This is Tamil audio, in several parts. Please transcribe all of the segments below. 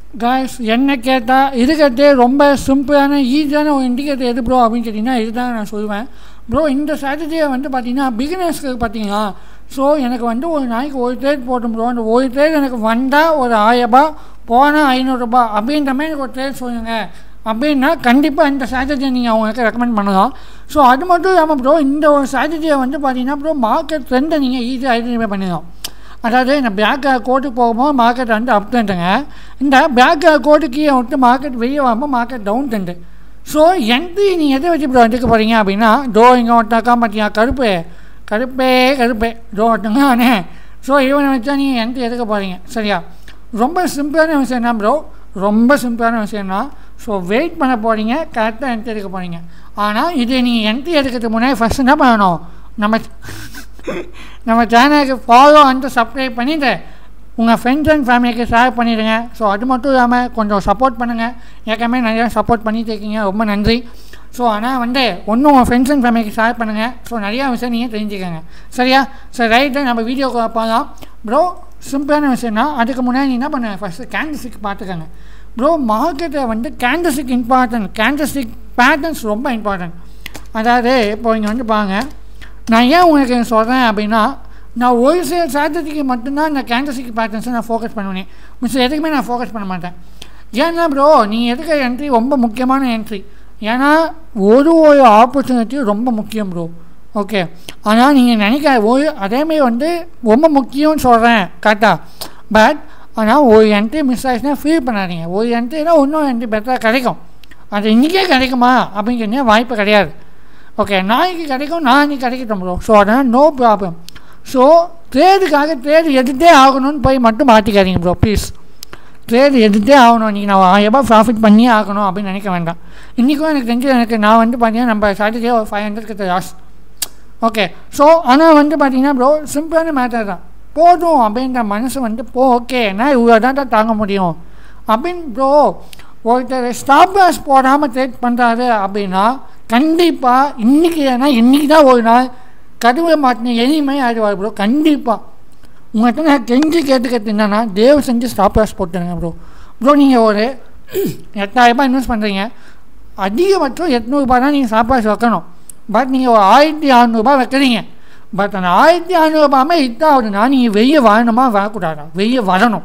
காய்ஸ் என்ன கேட்டால் இருக்கிறதே ரொம்ப சிம்பிளான ஈஸியான ஒரு இண்டிகேட்டர் எது ப்ரோ அப்படின்னு கேட்டிங்கன்னா இதுதான் நான் சொல்லுவேன் ப்ரோ இந்த ஸ்ட்ராட்டஜியை வந்து பார்த்தீங்கன்னா பிகினர்ஸ்க்கு பார்த்தீங்கன்னா ஸோ எனக்கு வந்து ஒரு நாளைக்கு ஒரு ட்ரேட் போட்டும் ப்ரோ அந்த ஒரு ட்ரேட் எனக்கு வந்தால் ஒரு ஆயிரரூபா போனால் ஐநூறுரூபா அப்படின்ற மாதிரி எனக்கு ஒரு ட்ரேட் சொல்லுங்கள் அப்படின்னா கண்டிப்பாக இந்த ஸ்ட்ராட்டஜியை நீங்கள் அவங்களுக்கு ரெக்கமெண்ட் பண்ணலாம் ஸோ அது மட்டும் இல்லாமல் ப்ரோ இந்த ஒரு ஸ்ட்ராட்டஜியை வந்து பார்த்தீங்கன்னா ப்ரோ மார்க்கெட் ட்ரெண்டை நீங்கள் ஈஸியாக ஐடென்டிஃபை பண்ணிடலாம் அதாவது இந்த பிளாக் கோட்டுக்கு போகும்போது மார்க்கெட் வந்து அப் ட்ரெண்டுங்க இந்த பிளாக் கோட்டு கீழே விட்டு மார்க்கெட் வெளியே வரும்போது market down trend so entry நீங்கள் எதை வச்சு ப்ரோ எடுக்க போகிறீங்க அப்படின்னா டோ இங்கே ஒட்டாக்கா பார்த்தீங்க கருப்பு கருப்பே கருப்பே டோ ஒட்டுங்க அண்ணே ஸோ இவனை வச்சா நீங்கள் என்ட்ரி எடுக்க போகிறீங்க சரியா ரொம்ப சிம்பிளான விஷயம் தான் ப்ரோ ரொம்ப சிம்பிளான விஷயம் தான் ஸோ வெயிட் பண்ண போகிறீங்க கரெக்டாக என்ட்ரி எடுக்க போகிறீங்க ஆனால் இது நீங்கள் என்ட்ரி எடுக்கிறதுக்கு முன்னாடி ஃபஸ்ட் என்ன பண்ணணும் நம்ம நம்ம சேனலுக்கு ஃபாலோ அண்ட் சப்ஸ்கிரைப் பண்ணிவிட்டு உங்கள் ஃப்ரெண்ட்ஸ் அண்ட் ஃபேமிலிக்கு ஷேர் பண்ணிடுங்க ஸோ அது மட்டும் இல்லாமல் கொஞ்சம் சப்போர்ட் பண்ணுங்கள் ஏற்கனவே நிறையா சப்போர்ட் பண்ணிட்டு இருக்கீங்க ரொம்ப நன்றி ஸோ ஆனால் வந்து ஒன்றும் உங்கள் ஃப்ரெண்ட்ஸ் அண்ட் ஃபேமிலிக்கு ஷேர் பண்ணுங்கள் ஸோ நிறையா விஷயம் நீங்கள் தெரிஞ்சுக்கோங்க சரியா சரி ரைட்டு நம்ம வீடியோக்கு போகலாம் ப்ரோ சிம்பிளான விஷயம்னா அதுக்கு முன்னாடி நீ என்ன பண்ணுங்க ஃபஸ்ட்டு கேண்டல்ஸ்டிக் பார்த்துக்கோங்க ப்ரோ மார்க்கெட்டை வந்து கேண்டல்ஸ்டிக் இம்பார்ட்டன்ட் கேண்டல்ஸ்டிக் பேட்டர்ன்ஸ் ரொம்ப இம்பார்ட்டன்ட் அதாவது இப்போ இங்கே வந்து பாருங்கள் நான் ஏன் உங்களுக்கு சொல்கிறேன் அப்படின்னா நான் ஒரு சில ஸ்ட்ராட்டஜிக்கு மட்டும்தான் இந்த கேண்டல்ஸ்டிக் பேட்டர்ன்ஸை நான் ஃபோக்கஸ் பண்ணுவேன் மிச்சம் எதுக்குமே நான் ஃபோக்கஸ் பண்ண மாட்டேன் ஏன்னா ப்ரோ நீங்கள் எடுக்கிற என்ட்ரி ரொம்ப முக்கியமான என்ட்ரி ஏன்னா ஒரு ஒரு ஆப்பர்ச்சுனிட்டியும் ரொம்ப முக்கியம் ப்ரோ ஓகே ஆனால் நீங்கள் நினைக்க ஒரு அதேமாரி வந்து ரொம்ப முக்கியம்னு சொல்கிறேன் கரெக்டாக பட் ஆனால் ஒரு என்ட்ரி மிஸ் ஆகிடுச்சுன்னா ஃபீல் பண்ணாதீங்க ஒரு என்ட்ரினா இன்னும் என்ட்ரி பெட்டராக கிடைக்கும் அது இன்றைக்கே கிடைக்குமா அப்படின்னு சொன்னால் வாய்ப்பு கிடையாது ஓகே நாளைக்கு கிடைக்கும் நாளைக்கு கிடைக்கட்டும் ப்ரோ ஸோ அதனால் நோ ப்ராப்ளம் ஸோ ட்ரேடுக்காக ட்ரேடு எடுத்தே ஆகணும்னு போய் மட்டும் மாற்றிக்காதீங்க ப்ரோ ப்ளீஸ் ட்ரேடு எடுத்தே ஆகணும் இன்றைக்கி நான் ஆயிரரூபா ப்ராஃபிட் பண்ணியே ஆகணும் அப்படின்னு நினைக்க வேண்டாம் இன்றைக்கும் எனக்கு தெரிஞ்சு எனக்கு நான் வந்து பார்த்தீங்கன்னா நம்ம சாட்டர்டே ஒரு ஃபைவ் ஹண்ட்ரட் கிட்ட லாஸ் ஓகே ஸோ ஆனால் வந்து பார்த்தீங்கன்னா ப்ரோ சிம்பிளான மேட்டர் தான் போதும் அப்படின்ற மனசு வந்து போ ஓகே நான் இவ்வளோ தான் தான் தாங்க முடியும் அப்படின்னு ப்ரோ ஒருத்தர் ஸ்டாப் லாஸ் போடாமல் ட்ரேட் பண்ணுறாரு அப்படின்னா கண்டிப்பாக இன்றைக்கி ஏன்னா இன்றைக்கி தான் ஒரு நாள் கதவை மாட்டின எளிமை ஆயிடுவார் ப்ரோ கண்டிப்பாக உங்கள்கிட்ட நான் கெஞ்சி கேட்டுக்கிறது என்னன்னா தேவ் செஞ்சு ஸ்டாப் லாஸ் போட்டுருங்க ப்ரோ ப்ரோ நீங்கள் ஒரு எட்டாயிரரூபா இன்வெஸ்ட் பண்ணுறீங்க அதிகபட்சம் எட்நூறுபா தான் நீங்கள் ஸ்டாப் லாஸ் வைக்கணும் பட் நீங்கள் ஒரு ஆயிரத்தி அறநூறுபா வைக்கிறீங்க பட் அந்த ஆயிரத்தி அறநூறுபாமே ஹிட் ஆகுதுன்னா நீங்கள் வெளியே வரணுமா வரக்கூடாதா வெளியே வரணும்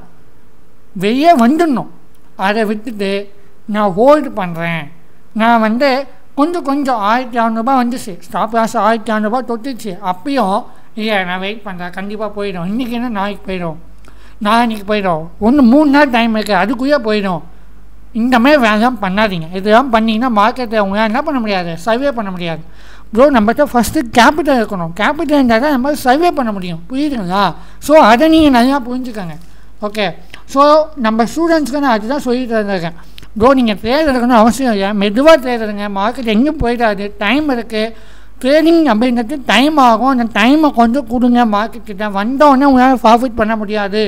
வெளியே வந்துடணும் அதை விட்டுட்டு நான் ஹோல்டு பண்ணுறேன் நான் வந்து கொஞ்சம் கொஞ்சம் ஆயிரத்தி அறநூறுபா வந்துச்சு ஸ்டாப் லாஸ் ஆயிரத்தி அறநூறுபா தொட்டுச்சு அப்பயும் இல்லை நான் வெயிட் பண்ணுறேன் கண்டிப்பாக போயிடும் இன்றைக்கி என்ன நாளைக்கு போயிடும் நாளைக்கு போயிடும் ஒன்று மூணு நாள் டைம் இருக்குது அதுக்குள்ளே போயிடும் இந்த மாதிரி வேலைலாம் பண்ணாதீங்க இதெல்லாம் பண்ணிங்கன்னா மார்க்கெட்டை உங்களால் என்ன பண்ண முடியாது சர்வே பண்ண முடியாது ப்ரோ நம்மகிட்ட ஃபஸ்ட்டு கேபிட்டல் இருக்கணும் கேபிட்டல் இருந்தால் தான் நம்ம சர்வே பண்ண முடியும் புரியுதுங்களா ஸோ அதை நீங்கள் நல்லா புரிஞ்சுக்கோங்க ஓகே ஸோ நம்ம ஸ்டூடெண்ட்ஸ்க்கு நான் அதுதான் சொல்லிட்டு இருந்திருக்கேன் ப்ரோ நீங்கள் ட்ரேட் எடுக்கணும் அவசியம் இல்லை மெதுவாக ட்ரேட் எடுங்க மார்க்கெட் எங்கேயும் போயிடாது டைம் இருக்குது ட்ரேடிங் அப்படின்றது டைம் ஆகும் அந்த டைமை கொஞ்சம் கொடுங்க மார்க்கெட் கிட்ட வந்தோடனே உங்களால் ப்ராஃபிட் பண்ண முடியாது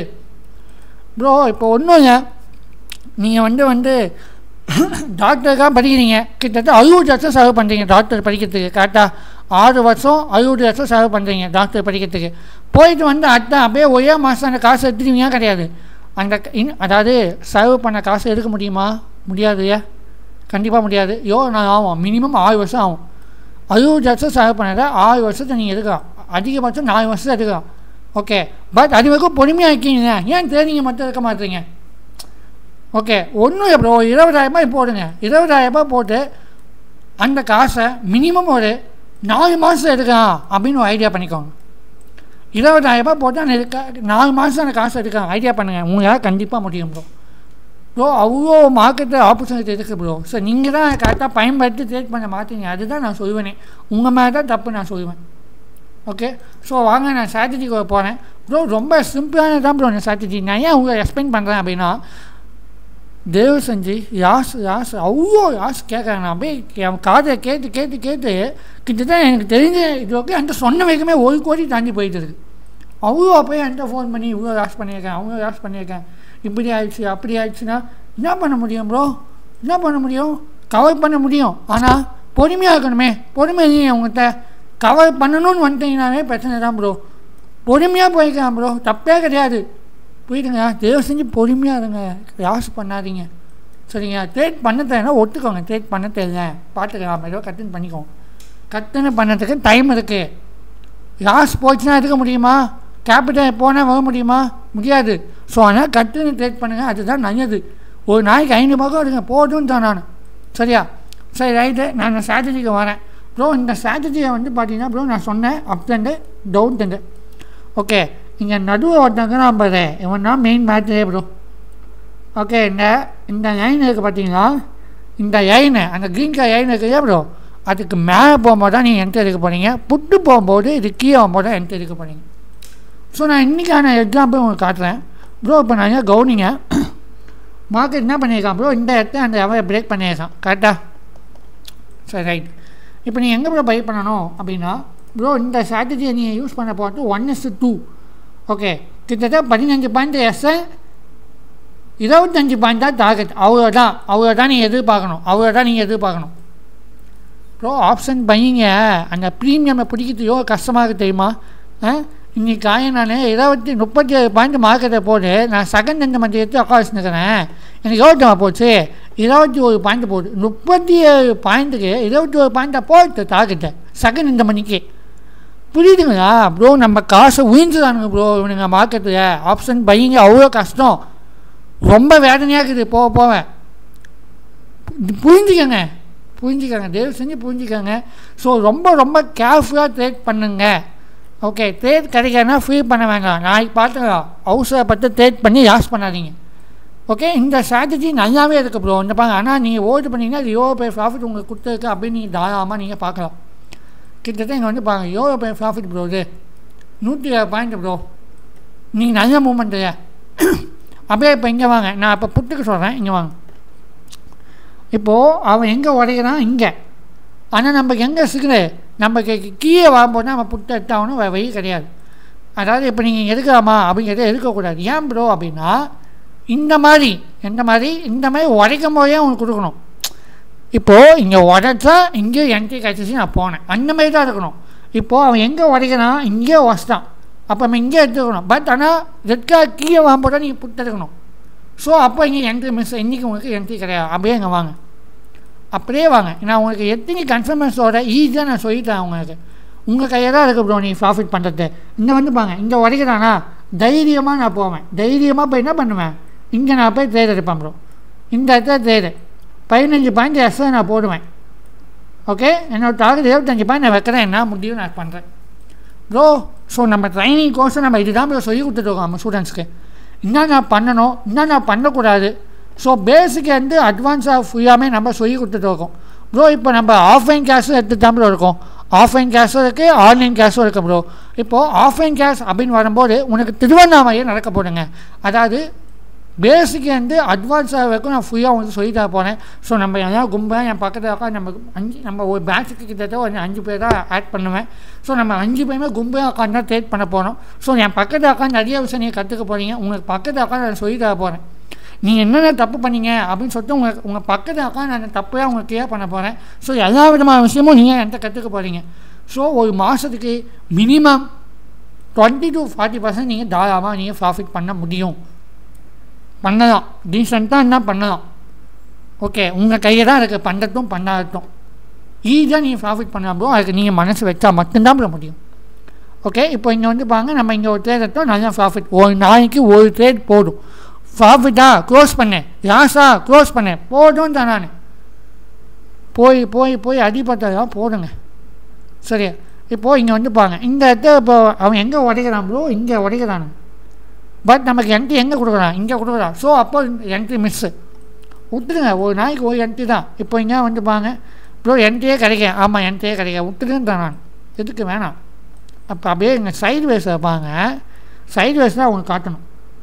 ப்ரோ இப்போ ஒன்றும் இல்லை நீங்கள் வந்து வந்து டாக்டருக்காக படிக்கிறீங்க கிட்டத்தட்ட அறுபது வருஷம் செலவு பண்ணுறீங்க டாக்டர் படிக்கிறதுக்கு கரெக்டாக ஆறு வருஷம் அறுபது வருஷம் செலவு பண்ணுறீங்க டாக்டர் படிக்கிறதுக்கு போயிட்டு வந்து அடுத்த அப்படியே ஒரே மாதம் அந்த காசு எடுத்துருவீங்க கிடையாது அந்த இன் அதாவது செலவு பண்ண காசு எடுக்க முடியுமா முடியாதுயா கண்டிப்பாக முடியாது யோ நான் ஆகும் மினிமம் ஆறு வருஷம் ஆகும் அறுபது வருஷம் செலவு பண்ணதை ஆறு வருஷத்தை நீங்கள் எடுக்கலாம் அதிகபட்சம் நாலு வருஷம் எடுக்கலாம் ஓகே பட் அது வரைக்கும் பொறுமையாக இருக்கீங்க ஏன் ட்ரேனிங்கை மட்டும் இருக்க மாட்டீங்க ஓகே ஒன்றும் ப்ரோ இருபதாயிரரூபா போடுங்க இருபதாயிரரூபா போட்டு அந்த காசை மினிமம் ஒரு நாலு மாதம் எடுக்கலாம் அப்படின்னு ஒரு ஐடியா பண்ணிக்கோங்க இருபதாயிரரூபா போட்டு அந்த இருக்க நாலு மாதம் அந்த காசை எடுக்கலாம் ஐடியா பண்ணுங்கள் உங்களால் கண்டிப்பாக முடியும் ப்ரோ ப்ரோ அவ்வளோ மார்க்கெட்டில் ஆப்பர்ச்சுனிட்டி இருக்குது ப்ரோ ஸோ நீங்கள் தான் கரெக்டாக பயன்படுத்தி ட்ரேட் பண்ண மாட்டீங்க அதுதான் நான் சொல்லுவேனே உங்கள் மேலே தான் தப்பு நான் சொல்லுவேன் ஓகே ஸோ வாங்க நான் ஸ்ட்ராட்டஜிக்கு போகிறேன் ப்ரோ ரொம்ப சிம்பிளான தான் ப்ரோ இந்த ஸ்ட்ராட்டஜி நான் ஏன் உங்களை எக்ஸ்பிளைன் பண்ணுறேன் அப்படின்னா தயவு செஞ்சு யாஸ் யாஸ் அவ்வளோ யாஸ் கேட்குறாங்க நான் போய் என் காதை கேட்டு கேட்டு கேட்டு கிட்டத்தட்ட எனக்கு தெரிஞ்ச இது ஓகே அந்த சொன்ன வரைக்குமே ஒரு கோடி தாண்டி போயிட்டு இருக்கு அவ்வளோ போய் என்கிட்ட ஃபோன் பண்ணி இவ்வளோ லாஸ் பண்ணியிருக்கேன் அவ்வளோ லாஸ் பண்ணியிருக்கேன் இப்படி ஆயிடுச்சு அப்படி ஆயிடுச்சுன்னா என்ன பண்ண முடியும் ப்ரோ என்ன பண்ண முடியும் கவர் பண்ண முடியும் ஆனால் பொறுமையாக இருக்கணுமே பொறுமை இல்லையே உங்கள்கிட்ட கவர் பண்ணணும்னு வந்துட்டீங்கன்னாவே பிரச்சனை தான் ப்ரோ பொறுமையாக போய்க்கலாம் ப்ரோ தப்பே கிடையாது புரியுதுங்க தயவு செஞ்சு பொறுமையாக இருங்க யாஸ் பண்ணாதீங்க சரிங்க ட்ரேட் பண்ண தெரியல ஒத்துக்கோங்க ட்ரேட் பண்ண தெரியல பார்த்துக்கலாம் ஏதோ கட்டுன்னு பண்ணிக்கோங்க கட்டுன்னு பண்ணதுக்கு டைம் இருக்குது யாஸ் போச்சுன்னா எடுக்க முடியுமா கேபிட்டல் போனால் வர முடியுமா முடியாது ஸோ அதனால் கட்டுன்னு ட்ரேட் பண்ணுங்கள் அதுதான் நல்லது ஒரு நாளைக்கு ஐநூறுபாக்கும் எடுங்க போதும்னு தான் நான் சரியா சரி ரைட்டு நான் இந்த ஸ்ட்ராட்டஜிக்கு வரேன் ப்ரோ இந்த ஸ்ட்ராட்டஜியை வந்து பார்த்தீங்கன்னா ப்ரோ நான் சொன்னேன் up and down and okay இங்கே நடுவில் ஒருத்தங்க நான் பாரு இவன் தான் மெயின் மேட்ரே ப்ரோ ஓகே இந்த இந்த லைன் இருக்குது பார்த்தீங்களா இந்த லைனு அந்த க்ரீன் கலர் லைன் இருக்குது ப்ரோ அதுக்கு மேலே போகும்போது தான் நீங்கள் என்ட்ரு எடுக்க போகிறீங்க புட்டு போகும்போது இது கீழே போகும்போது தான் என்ட்ரு எடுக்க போகிறீங்க ஸோ நான் இன்றைக்கான எக்ஸாம்பிள் உங்களுக்கு காட்டுறேன் ப்ரோ இப்போ நான் ஏன் கவனிங்க மார்க்கெட் என்ன பண்ணியிருக்கான் ப்ரோ இந்த இடத்த அந்த அவரை பிரேக் பண்ணியிருக்கான் கரெக்டாக சரி ரைட் இப்போ நீங்கள் எங்கே ப்ரோ பை பண்ணணும் அப்படின்னா ப்ரோ இந்த ஸ்ட்ராட்டஜியை நீங்கள் யூஸ் பண்ண போகிறது ஒன் இஸ் டூ ஓகே கிட்டத்தட்ட பதினஞ்சு பாயிண்ட் எஸ்ஸை இருபத்தஞ்சி பாயிண்ட் தான் டார்கெட் அவ்வளோ தான் அவ்வளோ தான் நீங்கள் எதிர்பார்க்கணும் அவ்வளோ தான் நீங்கள் எதிர்பார்க்கணும் ப்ரோ ஆப்ஷன் பையிங்க அந்த ப்ரீமியமை பிடிக்கிறது எவ்வளோ கஷ்டமாக இருக்குது தெரியுமா ஆ இன்னைக்கு காயம் நான் இருபத்தி முப்பத்தி ஏழு பாயிண்ட் மார்க்கெட்டை போட்டு நான் செகண்ட் ரெண்டு மந்த் எடுத்து உட்காந்துருக்கிறேன் எனக்கு எவ்வளோ போச்சு இருபத்தி ஒரு பாயிண்ட் போகுது முப்பத்தி ஏழு பாயிண்ட்டுக்கு இருபத்தி ஒரு பாயிண்ட்டை போட்டு டார்கெட்டை செகண்ட் இந்த மணிக்கு புரியுதுங்களா ப்ரோ நம்ம காசை உயிர்ந்துதானுங்க ப்ரோ இவனுங்க மார்க்கெட்டில் ஆப்ஷன் பையிங்க அவ்வளோ கஷ்டம் ரொம்ப வேதனையாக இருக்குது போக போக புரிஞ்சுக்கங்க புரிஞ்சுக்கங்க தயவு செஞ்சு புரிஞ்சுக்கங்க ஸோ ரொம்ப ரொம்ப கேர்ஃபுல்லாக ட்ரேட் பண்ணுங்க ஓகே ட்ரேட் கிடைக்காதுனா ஃப்ரீ பண்ண வேண்டாம் நாளைக்கு பார்த்துக்கலாம் அவசரப்பட்டு ட்ரேட் பண்ணி லாஸ் பண்ணாதீங்க ஓகே இந்த ஸ்ட்ராட்டஜி நல்லாவே இருக்குது ப்ரோ இந்த பாருங்க ஆனால் நீங்கள் ஓட்டு பண்ணிங்கன்னா அது எவ்வளோ பேர் ப்ராஃபிட் உங்களுக்கு கொடுத்துருக்கு அப்படின்னு நீங்கள் தாராளமாக நீங்கள் பார்க்கலாம் கிட்டத்தட்ட இங்கே வந்து பாருங்கள் எவ்வளோ பேர் ப்ராஃபிட் ப்ரோ இது நூற்றி ஏழு பாயிண்ட் ப்ரோ நீங்கள் நல்ல மூமெண்ட் அப்படியே இப்போ இங்கே வாங்க நான் இப்போ புட்டுக்கு சொல்கிறேன் இங்கே வாங்க இப்போது அவன் எங்கே உடைக்கிறான் இங்கே ஆனால் நமக்கு எங்கே சிக்கல் நம்ம கீழே வரும்போது நம்ம புட்டு எடுத்தாகணும் வேறு வழி கிடையாது அதாவது இப்போ நீங்கள் எடுக்கலாமா அப்படிங்கிறத எடுக்கக்கூடாது ஏன் ப்ரோ அப்படின்னா இந்த மாதிரி எந்த மாதிரி இந்த மாதிரி உடைக்கும் போதே அவனுக்கு கொடுக்கணும் இப்போது இங்கே உடைச்சா இங்கே என்ட்ரி கிடச்சிச்சு நான் போனேன் அந்த மாதிரி தான் இருக்கணும் இப்போது அவன் எங்கே உடைக்கிறான் இங்கே உடச்சிட்டான் அப்போ நம்ம இங்கே எடுத்துக்கணும் பட் ஆனால் ரெட் கார்டு கீழே வாங்கும்போது நீங்கள் புட்டு எடுக்கணும் ஸோ அப்போ இங்கே என்ட்ரி மிஸ் இன்றைக்கி உங்களுக்கு என்ட்ரி கிடையாது அப்படியே இங்கே வாங்க அப்படியே வாங்க நான் உங்களுக்கு எத்தனை கன்ஃபர்மேஷனோட ஈஸியாக நான் சொல்லிட்டேன் உங்களுக்கு உங்கள் கையில் தான் இருக்குது ப்ரோ நீங்கள் ப்ராஃபிட் பண்ணுறது இங்கே வந்து பாங்க இங்கே உடைக்கிறானா தைரியமாக நான் போவேன் தைரியமாக போய் என்ன பண்ணுவேன் இங்கே நான் போய் ட்ரேட் எடுப்பேன் ப்ரோ இந்த இடத்துல ட்ரேடு பதினஞ்சு பாயிண்ட் எஸ்ஸை நான் போடுவேன் ஓகே என்னோட டார்கெட் இருபத்தஞ்சு பாயிண்ட் நான் வைக்கிறேன் என்ன முடியும் நான் பண்ணுறேன் ப்ரோ ஸோ நம்ம ட்ரைனிங் கோர்ஸை நம்ம இதுதான் ப்ரோ சொல்லி கொடுத்துட்ருக்கோம் நம்ம ஸ்டூடெண்ட்ஸ்க்கு என்னென்ன பண்ணணும் என்னென்ன பண்ணக்கூடாது ஸோ பேசிக் வந்து அட்வான்ஸாக ஃபுல்லாமே நம்ம சொல்லி கொடுத்துட்ருக்கோம் ப்ரோ இப்போ நம்ம ஆஃப்லைன் கேஷும் எடுத்து தான் ப்ரோ இருக்கோம் ஆஃப்லைன் கேஷும் இருக்குது ஆன்லைன் கேஷும் இருக்குது ப்ரோ இப்போது ஆஃப்லைன் கேஷ் அப்படின்னு வரும்போது உனக்கு திருவண்ணாமலையே நடக்க போடுங்க அதாவது பேசிக் வந்து அட்வான்ஸாக வரைக்கும் நான் ஃபுல்லாக உங்களுக்கு சொல்லி தர போகிறேன் ஸோ நம்ம எல்லாம் கும்பலாக என் பக்கத்தில் உட்காந்து நம்ம அஞ்சு நம்ம ஒரு பேட்சுக்கு கிட்டத்தட்ட ஒரு அஞ்சு பேர் தான் ஆட் பண்ணுவேன் ஸோ நம்ம அஞ்சு பேருமே கும்பலாக உட்காந்து தான் ட்ரேட் பண்ண போகிறோம் ஸோ என் பக்கத்தில் உட்காந்து நிறைய விஷயம் நீங்கள் கற்றுக்க போகிறீங்க உங்களுக்கு பக்கத்தில் உட்காந்து நான் சொல்லி தர போகிறேன் நீங்கள் என்னென்ன தப்பு பண்ணீங்க அப்படின்னு சொல்லிட்டு உங்கள் உங்கள் பக்கத்தில் உட்காந்து நான் தப்பையாக உங்களுக்கு கிளியர் பண்ண போகிறேன் ஸோ எல்லா விதமான விஷயமும் நீங்கள் என்கிட்ட கற்றுக்க போகிறீங்க ஸோ ஒரு மாதத்துக்கு minimum twenty to forty percent நீங்கள் தாராளமாக நீங்கள் ப்ராஃபிட் பண்ண முடியும் பண்ணலாம் டீசெண்டாக என்ன பண்ணலாம் ஓகே உங்கள் கையில் தான் இருக்குது பண்ணுறதும் பண்ணாதட்டும் ஈஸியாக நீங்கள் ப்ராஃபிட் பண்ணலாம் ப்ரோ அதுக்கு நீங்கள் மனசு வச்சா மட்டும்தான் பண்ண முடியும் ஓகே இப்போ இங்கே வந்து பாருங்க நம்ம இங்கே ஒரு ட்ரேட் எடுத்தோம் நல்லா ப்ராஃபிட் ஒரு நாளைக்கு ஒரு ட்ரேட் போதும் ப்ராஃபிட்டா க்ளோஸ் பண்ணேன் லாஸா க்ளோஸ் பண்ணேன் போதும் தான் நான் போய் போய் போய் அடிபட்டதெல்லாம் போடுங்க சரியா இப்போது இங்கே வந்து பாருங்க இந்த இடத்த இப்போ அவன் எங்கே உடைக்கிறான் ப்ரோ இங்கே உடைக்கிறானு பட் நமக்கு என்ட்ரி எங்கே கொடுக்குறான் இங்கே கொடுக்குறான் ஸோ அப்போ என்ட்ரி மிஸ்ஸு விட்டுருங்க ஒரு நாளைக்கு ஒரு என்ட்ரி தான் இப்போ இங்கே வந்து பாருங்க ப்ரோ என்ட்ரியே கிடைக்க ஆமாம் என்ட்ரியே கிடைக்க விட்டுருன்னு நான் எதுக்கு வேணாம் அப்போ அப்படியே இங்கே சைடு வேஸ் வைப்பாங்க சைடு வேஸ் தான் அவங்க காட்டணும்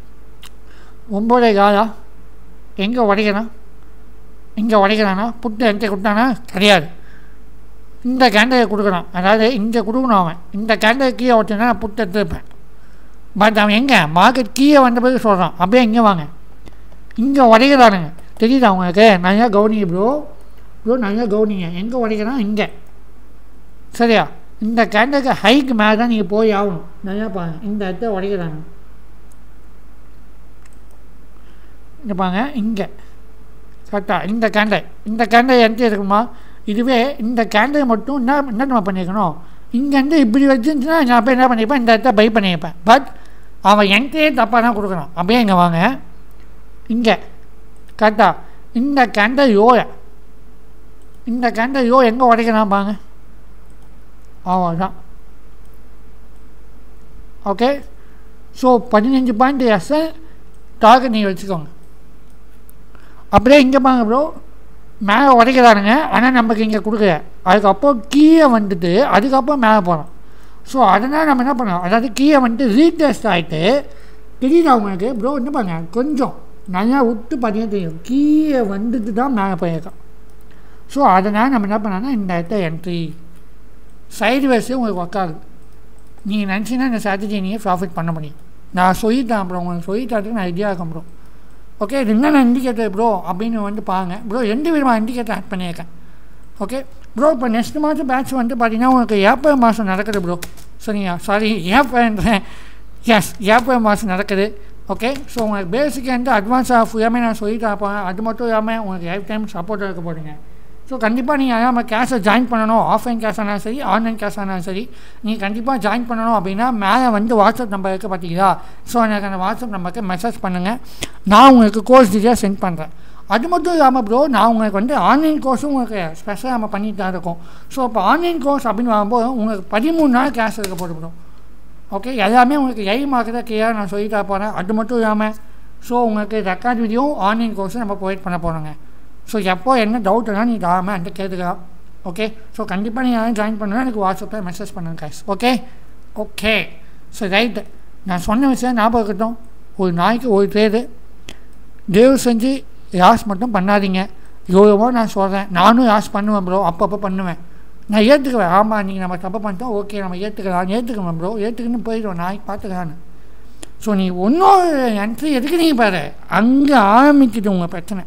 ஒம்போதே காலா எங்கே உடைக்கிறான் இங்கே உடைக்கிறானா புட்டு என்ட்ரி கொடுத்தானா கிடையாது இந்த கேண்டலை கொடுக்குறான் அதாவது இங்கே கொடுக்கணும் அவன் இந்த கேண்டலை கீழே வச்சுனா நான் புட்டு எடுத்துருப்பேன் பட் அவன் எங்கே மார்க்கெட் கீழே வந்த பிறகு சொல்கிறான் அப்படியே இங்கே வாங்க இங்கே உடைக்கிறானுங்க தெரியுதா அவங்களுக்கு நல்லா கவனிங்க ப்ரோ ப்ரோ நல்லா கவனிங்க எங்கே உடைக்கிறான் இங்கே சரியா இந்த கேண்டலுக்கு ஹைக்கு மேலே தான் நீங்கள் போய் ஆகணும் நல்லா பாருங்க இந்த இடத்த உடைக்கிறாங்க இங்கே பாருங்க இங்கே கரெக்டாக இந்த கேண்டை இந்த கேண்டை என்கிட்ட இருக்குமா இதுவே இந்த கேண்டை மட்டும் என்ன என்ன நம்ம பண்ணியிருக்கணும் இங்கேருந்து இப்படி வச்சுருந்துச்சுன்னா நான் போய் என்ன பண்ணியிருப்பேன் இந்த இடத்த பை பண்ணியிருப்பேன் பட் அவன் என்கிட்டயே தப்பாக தான் கொடுக்குறான் அப்படியே இங்கே வாங்க இங்கே கரெக்டாக இந்த கேண்டை யோய இந்த கேண்டை யோ எங்கே உடைக்கிறான் பாருங்க அவ்வளோதான் ஓகே ஸோ பதினஞ்சு பாயிண்ட் எஸ் டார்கெட் நீங்கள் வச்சுக்கோங்க அப்படியே இங்கே பாருங்க ப்ரோ மேலே உடைக்கிறானுங்க ஆனால் நமக்கு இங்கே கொடுக்கல அதுக்கப்புறம் கீழே வந்துட்டு அதுக்கப்புறம் மேலே போகிறோம் ஸோ அதனால் நம்ம என்ன பண்ணோம் அதாவது கீழே வந்துட்டு ரீடெஸ்ட் ஆகிட்டு தெரியுதா உங்களுக்கு ப்ரோ என்ன பாருங்க கொஞ்சம் நல்லா விட்டு பார்த்தீங்கன்னா தெரியும் கீழே வந்துட்டு தான் மேலே போயிருக்கோம் ஸோ அதனால் நம்ம என்ன பண்ணோம்னா இந்த இடத்த என்ட்ரி சைடு வேஸே உங்களுக்கு ஒர்க் ஆகுது நீங்கள் நினச்சிங்கன்னா இந்த ஸ்ட்ராட்டஜி நீங்கள் ப்ராஃபிட் பண்ண முடியும் நான் சொல்லிட்டேன் அப்புறம் உங்களுக்கு சொல்லிட்டாட்டுக்கு நான் ஐடியா இருக்கேன் ப்ரோ ஓகே இது என்னென்ன இண்டிகேட்டர் ப்ரோ அப்படின்னு வந்து பாருங்க ப்ரோ ரெண்டு விதமாக இண்டிகேட்டர் ஆட் பண்ணியிருக்கேன் ஓகே ப்ரோ இப்போ நெக்ஸ்ட் மாதம் பேட்ச் வந்து பார்த்தீங்கன்னா உங்களுக்கு ஏப்ரல் மாதம் நடக்குது ப்ரோ சரிங்களா சாரி ஏப்ரல்ன்றேன் எஸ் ஏப்ரல் மாதம் நடக்குது ஓகே ஸோ உங்களுக்கு பேசிக் வந்து அட்வான்ஸாக ஃபுல்லாமே நான் சொல்லிட்டு இருப்பேன் அது மட்டும் இல்லாமல் உங்களுக்கு லைஃப் டைம் சப்போர்ட்டாக இருக்க போகிறீங்க ஸோ கண்டிப்பாக நீங்கள் நம்ம கேஷை ஜாயின் பண்ணணும் ஆஃப்லைன் கேஷ் ஆனாலும் சரி ஆன்லைன் கேஷ் ஆனாலும் சரி நீங்கள் கண்டிப்பாக ஜாயின் பண்ணணும் அப்படின்னா மேலே வந்து வாட்ஸ்அப் நம்பர் இருக்குது பார்த்தீங்களா ஸோ எனக்கு அந்த வாட்ஸ்அப் நம்பருக்கு மெசேஜ் பண்ணுங்கள் நான் உங்களுக்கு கோர்ஸ் டீட்டெயில் சென்ட் பண்ணுறேன் அது மட்டும் இல்லாமல் ப்ரோ நான் உங்களுக்கு வந்து ஆன்லைன் கோர்ஸும் உங்களுக்கு ஸ்பெஷலாக நம்ம பண்ணிட்டு தான் இருக்கோம் ஸோ இப்போ ஆன்லைன் கோர்ஸ் அப்படின்னு வரும்போது உங்களுக்கு பதிமூணு நாள் கேஷ் இருக்க போட்டு ப்ரோ ஓகே எல்லாமே உங்களுக்கு எய் மார்க்கு தான் கிளியராக நான் சொல்லிட்டா போகிறேன் அது மட்டும் இல்லாமல் ஸோ உங்களுக்கு ரெக்கார்ட் வீடியோ ஆன்லைன் கோர்ஸும் நம்ம ப்ரொவைட் பண்ண போகிறோங்க ஸோ எப்போ என்ன டவுட்னா நீ தாராமல் என்கிட்ட கேட்டுக்கலாம் ஓகே ஸோ கண்டிப்பாக நீங்கள் யாரும் ஜாயின் பண்ணணும் எனக்கு வாட்ஸ்அப்பில் மெசேஜ் பண்ணுங்க guys okay okay so right நான் சொன்ன விஷயம் ஞாபகம் இருக்கட்டும் ஒரு நாளைக்கு ஒரு ட்ரேடு தயவு செஞ்சு யாஸ் மட்டும் பண்ணாதீங்க எவ்வளவோ நான் சொல்கிறேன் நானும் யாஸ் பண்ணுவேன் ப்ரோ அப்பப்போ பண்ணுவேன் நான் ஏற்றுக்குவேன் ஆமாம் நீங்கள் நம்ம தப்பு பண்ணிட்டோம் ஓகே நம்ம ஏற்றுக்கலாம் ஏற்றுக்குவேன் ப்ரோ ஏற்றுக்குன்னு போயிடுவோம் நாளைக்கு பார்த்துக்கலான்னு ஸோ நீ ஒன்றும் என்ட்ரி எதுக்கு நீங்கள் பாரு அங்கே ஆரம்பிக்குது உங்கள் பிரச்சனை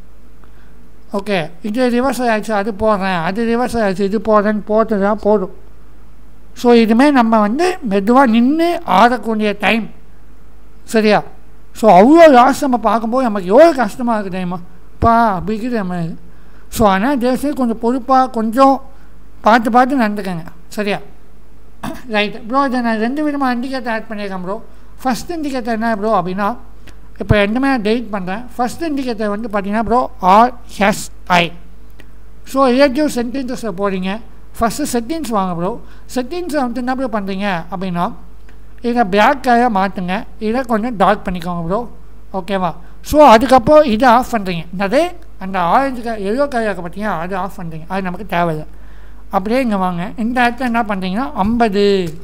ஓகே இது ரிவர்ஸ் ஆயிடுச்சு அது போடுறேன் அது ரிவர்ஸ் ஆயிடுச்சு இது போடுறேன்னு போட்டு தான் போதும் ஸோ இதுமாரி நம்ம வந்து மெதுவாக நின்று ஆடக்கூடிய டைம் சரியா ஸோ அவ்வளோ லாஸ் நம்ம பார்க்கும்போது நமக்கு எவ்வளோ கஷ்டமாக இருக்குது தெரியுமா பா அப்படி இருக்குது நம்ம ஸோ ஆனால் தேசம் கொஞ்சம் பொறுப்பாக கொஞ்சம் பார்த்து பார்த்து நடந்துக்கங்க சரியா ரைட் ப்ரோ இதை நான் ரெண்டு விதமாக இண்டிகேட்டர் ஆட் பண்ணியிருக்கேன் ப்ரோ ஃபஸ்ட் இண்டிகேட்டர் என்ன ப்ரோ அப்படின்னா இப்போ ரெண்டுமே நான் டெலிட் பண்ணுறேன் ஃபஸ்ட் இண்டிகேட்டர் வந்து பார்த்தீங்கன்னா ப்ரோ ஆர்எஸ்ஐ ஸோ ரிலேட்டிவ் சென்டென்சஸில் போகிறீங்க ஃபஸ்ட்டு செட்டிங்ஸ் வாங்க ப்ரோ செட்டிங்ஸை வந்து என்ன ப்ரோ பண்ணுறீங்க அப்படின்னா இதை பிளாக்காக மாற்றுங்க இதை கொஞ்சம் டார்க் பண்ணிக்கோங்க ப்ரோ ஓகேவா ஸோ அதுக்கப்புறம் இதை ஆஃப் பண்ணுறீங்க என்னது அந்த ஆரஞ்சு க எல்லோ கலர் பார்த்தீங்கன்னா அது ஆஃப் பண்ணுறீங்க அது நமக்கு தேவையில்லை அப்படியே இங்கே வாங்க இந்த இடத்துல என்ன பண்ணுறீங்கன்னா ஐம்பது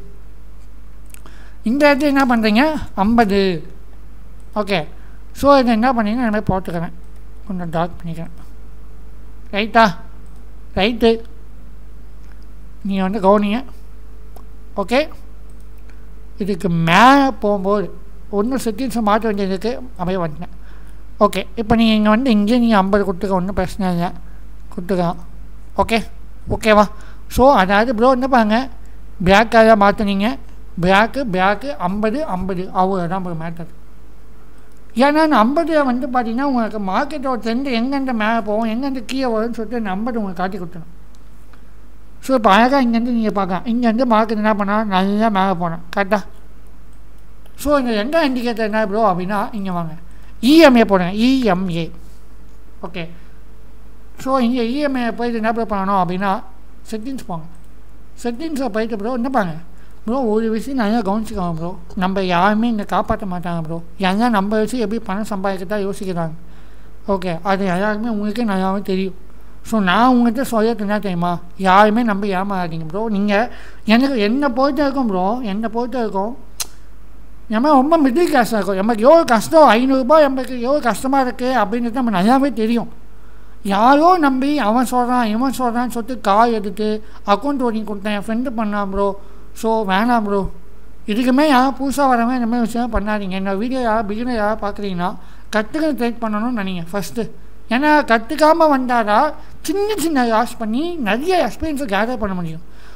இந்த இடத்துல என்ன பண்ணுறீங்க ஐம்பது ஓகே ஸோ இதை என்ன பண்ணீங்கன்னா இந்த மாதிரி போட்டுக்கிறேன் கொஞ்சம் டார்க் பண்ணிக்கிறேன் ரைட்டா ரைட்டு நீங்கள் வந்து கவனிங்க ஓகே இதுக்கு மேலே போகும்போது ஒன்றும் செட்டிங்ஸை மாற்ற வேண்டியதுக்கு அப்படியே வந்துட்டேன் ஓகே இப்போ நீங்கள் இங்கே வந்து இங்கே நீங்கள் ஐம்பது கொடுத்துக்க ஒன்றும் பிரச்சனை இல்லை கொடுத்துக்கலாம் ஓகே ஓகேவா ஸோ அதாவது ப்ரோ என்ன பாருங்க பிளாக்காக மாற்றினீங்க பிளாக்கு பிளாக்கு ஐம்பது ஐம்பது அவ்வளோதான் ப்ரோ மேட்டர் ஏன்னா அந்த ஐம்பது வந்து பார்த்தீங்கன்னா உங்களுக்கு மார்க்கெட்டோட ட்ரெண்டு எங்கெந்த மேலே போகும் எங்கெந்த கீழே வரும்னு சொல்லிட்டு அந்த ஐம்பது உங்களுக்கு காட்டி கொடுத்துரும் ஸோ இப்போ அழகாக இங்கேருந்து நீங்கள் பார்க்கலாம் இங்கேருந்து மார்க்கெட் என்ன பண்ணால் நல்லா மேலே போனோம் கரெக்டாக ஸோ இந்த ரெண்டாம் இண்டிகேட்டர் என்ன ப்ரோ அப்படின்னா இங்கே வாங்க இஎம்ஏ போடுங்க இஎம்ஏ ஓகே ஸோ இங்கே இஎம்ஐ போயிட்டு என்ன ப்ரோ பண்ணணும் அப்படின்னா செட்டிங்ஸ் போங்க செட்டிங்ஸை போயிட்டு ப்ரோ என்ன பாங்க ப்ரோ ஒரு விஷயம் நல்லா கவனிச்சுக்கோங்க ப்ரோ நம்ம யாருமே இங்கே காப்பாற்ற மாட்டாங்க ப்ரோ எல்லாம் நம்ம வச்சு எப்படி பணம் சம்பாதிக்கத்தான் யோசிக்கிறாங்க ஓகே அது எல்லாருக்குமே உங்களுக்கே நல்லாவே தெரியும் ஸோ நான் உங்கள்கிட்ட சொல்லிட்டு என்ன தெரியுமா யாருமே நம்ப ஏமாறாதீங்க ப்ரோ நீங்கள் எனக்கு என்னை பொறுத்த இருக்கும் ப்ரோ என்னை பொறுத்த இருக்கும் நம்ம ரொம்ப மிடில் கிளாஸாக இருக்கும் நமக்கு எவ்வளோ கஷ்டம் ஐநூறுரூபா நமக்கு எவ்வளோ கஷ்டமாக இருக்குது அப்படின்றது நம்ம நல்லாவே தெரியும் யாரோ நம்பி அவன் சொல்கிறான் இவன் சொல்கிறான்னு சொல்லிட்டு கார் எடுத்து அக்கௌண்ட் ஓட்டிங் கொடுத்தேன் என் ஃப்ரெண்டு பண்ணான் ப்ரோ ஸோ வேணாம் ப்ரோ இதுக்குமே யாரும் புதுசாக வரவே இந்த மாதிரி விஷயம் பண்ணாதீங்க இந்த வீடியோ யாரும் பிகினர் யாராவது பார்க்குறீங்கன்னா கற்றுக்க ட்ரை பண்ணணும்னு நினைங்க ஃபஸ்ட்டு ஏன்னா கற்றுக்காமல் வந்தால் தான் சின்ன சின்ன லாஸ் பண்ணி நிறைய எக்ஸ்பீரியன்ஸை கேதர் பண்ண முடியும்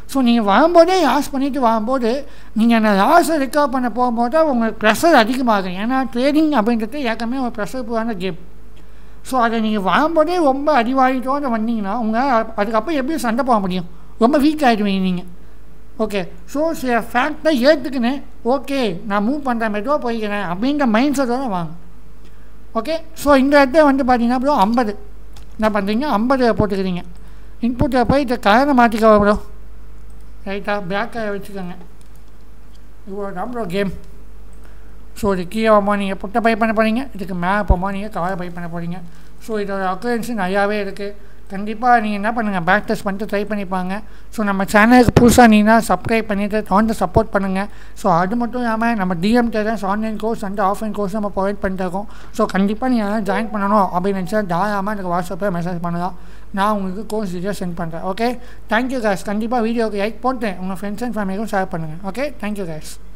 ஸோ நீங்கள் வரும்போதே லாஸ் பண்ணிவிட்டு வரும்போது நீங்கள் அந்த லாஸை ரிகவர் பண்ண போகும்போது தான் உங்களுக்கு ப்ரெஷர் அதிகமாகும் ஏன்னா ட்ரேடிங் அப்படின்றது ஏற்கனவே ஒரு ப்ரெஷர் கேம் ஸோ அதை நீங்கள் வரும்போதே ரொம்ப அடிவாயிட்டோன்னு வந்தீங்கன்னா உங்கள் அதுக்கப்புறம் எப்படி சண்டை போக முடியும் ரொம்ப வீக் ஆகிடுவீங்க நீங்கள் ஓகே ஸோ சில ஃபேக்டை ஏற்றுக்கினேன் ஓகே நான் மூவ் பண்ணுற மெதுவாக போய்க்கிறேன் அப்படின்ற மைண்ட் செட்டோட வாங்க ஓகே ஸோ இந்த இடத்துல வந்து பார்த்தீங்கன்னா ப்ரோ ஐம்பது என்ன பண்ணுறீங்க ஐம்பது போட்டுக்கிறீங்க இன்புட்டை போய் இந்த கலரை மாற்றிக்க ப்ரோ ரைட்டாக பேக்கை வச்சுக்கோங்க இவ்வளோ தான் ப்ரோ கேம் ஸோ இது கீழே போகும்போது நீங்கள் புட்டை பை பண்ண போகிறீங்க இதுக்கு மேலே போகும்போது நீங்கள் கவரை பை பண்ண போகிறீங்க ஸோ இதோட அக்கரன்ஸு நிறையாவே இருக்குது கண்டிப்பாக நீங்கள் என்ன பண்ணுங்கள் பேக் டெஸ்ட் பண்ணிட்டு ட்ரை பண்ணிப்பாங்க ஸோ நம்ம சேனலுக்கு புதுசாக நீங்கள் சப்ஸ்கிரைப் பண்ணிவிட்டு தொடர்ந்து சப்போர்ட் பண்ணுங்கள் ஸோ அது மட்டும் இல்லாமல் நம்ம டிஎம் டேரன்ஸ் online course and offline course நம்ம ப்ரொவைட் பண்ணிட்டுருக்கோம் ஸோ கண்டிப்பாக நீங்கள் ஜாயின் பண்ணணும் அப்படின்னு நினச்சா தாராளமாக எனக்கு வாட்ஸ்அப்பில் மெசேஜ் பண்ணலாம் நான் உங்களுக்கு கோர்ஸ் டீட்டெயில் சென்ட் பண்ணுறேன் ஓகே தேங்க்யூ கேஸ் கண்டிப்பாக வீடியோக்கு லைக் போட்டு உங்கள் ஃப்ரெண்ட்ஸ் அண்ட் ஃபேமிலிக்கும் ஷேர் பண்ணுங்கள் ஓகே தேங்க்யூ கேஸ்